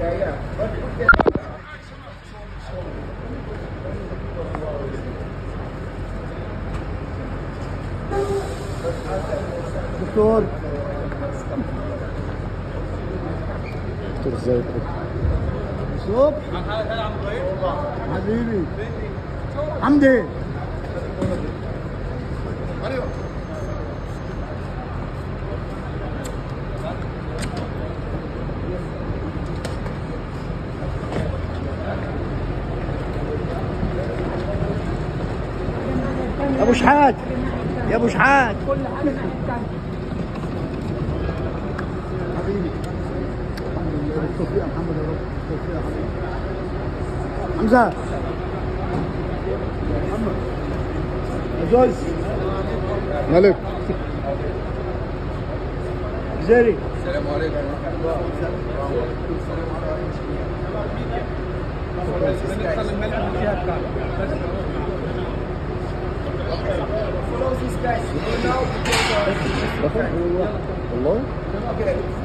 دكتور دكتور ازيك صوب حبيبي حمدي يا ابو شحات يا ابو شحات حبيبي بالتوفيق يا محمد يا رب بالتوفيق يا حبيبي حمزه محمد يا زوز مالك زيري السلام عليكم والله